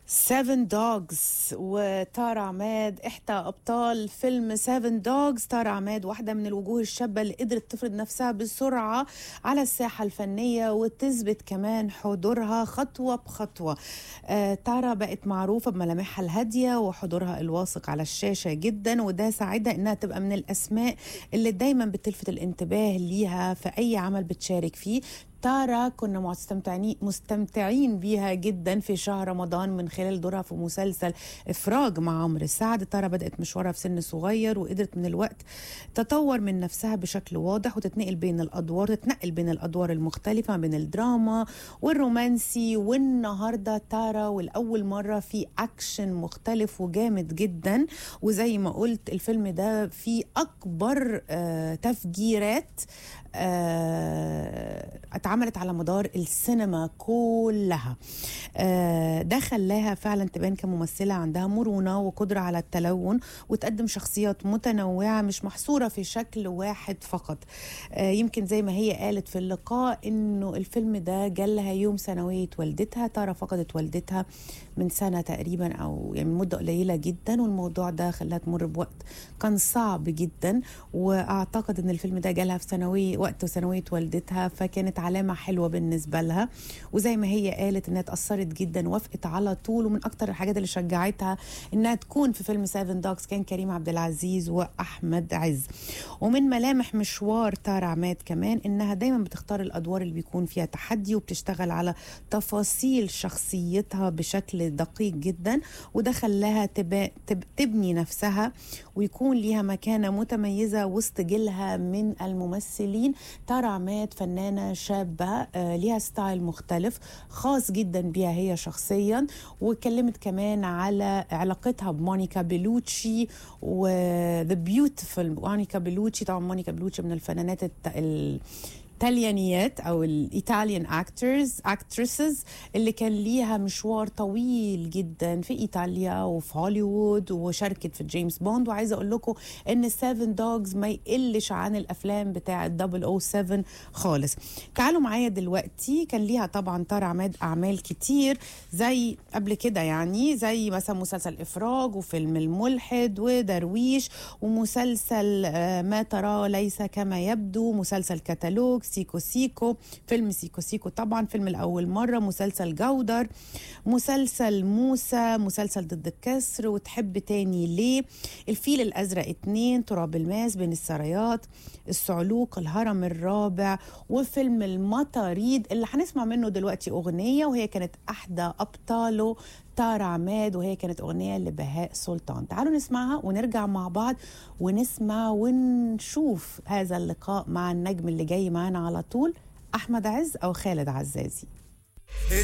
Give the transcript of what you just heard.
سيفن دوجز وتارا عماد احدى ابطال فيلم سيفن دوجز تارا عماد واحده من الوجوه الشابه اللي قدرت تفرض نفسها بسرعه على الساحه الفنيه وتثبت كمان حضورها خطوه بخطوه آه تارا بقت معروفه بملامحها الهاديه وحضورها الواثق على الشاشه جدا وده ساعدها انها تبقى من الاسماء اللي دايما بتلفت الانتباه ليها في اي عمل بتشارك فيه تارا كنا مستمتعين مستمتعين بيها جدا في شهر رمضان من خلال دورها في مسلسل افراج مع عمرو سعد تارا بدات مشوارها في سن صغير وقدرت من الوقت تطور من نفسها بشكل واضح وتتنقل بين الادوار تتنقل بين الادوار المختلفه بين الدراما والرومانسي والنهارده تارا والاول مره في اكشن مختلف وجامد جدا وزي ما قلت الفيلم ده فيه اكبر آه تفجيرات آه اتعملت على مدار السينما كلها آه ده خلاها فعلا تبان كممثلة عندها مرونة وقدرة على التلون وتقدم شخصيات متنوعة مش محصورة في شكل واحد فقط آه يمكن زي ما هي قالت في اللقاء انه الفيلم ده جالها يوم سنوية والدتها ترى فقدت والدتها من سنة تقريبا او يعني من مدة قليلة جدا والموضوع ده خلاها تمر بوقت كان صعب جدا واعتقد ان الفيلم ده جالها في ثانوية وقت ثانوية والدتها فكانت علامة حلوة بالنسبة لها وزي ما هي قالت انها اتأثرت جدا وافقت على طول ومن اكتر الحاجات اللي شجعتها انها تكون في فيلم سيفن دوجز كان كريم عبد العزيز واحمد عز ومن ملامح مشوار تارا عماد كمان انها دايما بتختار الادوار اللي بيكون فيها تحدي وبتشتغل على تفاصيل شخصيتها بشكل دقيق جدا وده خلاها تب... تب... تبني نفسها ويكون ليها مكانة متميزة وسط جيلها من الممثلين تارا عماد فنانة شابة آه ليها ستايل مختلف خاص جدا بيها هي شخصيا واتكلمت كمان على علاقتها بمونيكا بيلوتشي و ذا بيوتيفul مونيكا بيلوتشي طبعا مونيكا بيلوتشي من الفنانات الت... ال... التاليانيات او الايطاليان اكترز اكترسز اللي كان ليها مشوار طويل جدا في ايطاليا وفي هوليوود وشاركت في جيمس بوند وعايزه اقول لكم ان سيفن دوجز ما يقلش عن الافلام بتاعه 007 خالص تعالوا معايا دلوقتي كان ليها طبعا ترى عماد اعمال كتير زي قبل كده يعني زي مثلا مسلسل افراج وفيلم الملحد ودرويش ومسلسل ما ترى ليس كما يبدو مسلسل كتالوج سيكو سيكو فيلم سيكو سيكو طبعا فيلم الأول مرة مسلسل جودر مسلسل موسى مسلسل ضد الكسر وتحب تاني ليه الفيل الأزرق اتنين تراب الماس بين السرايات الصعلوق الهرم الرابع وفيلم المطاريد اللي هنسمع منه دلوقتي أغنية وهي كانت أحدى أبطاله تارا عماد وهي كانت أغنية لبهاء سلطان تعالوا نسمعها ونرجع مع بعض ونسمع ونشوف هذا اللقاء مع النجم اللي جاي معانا على طول أحمد عز أو خالد عزازي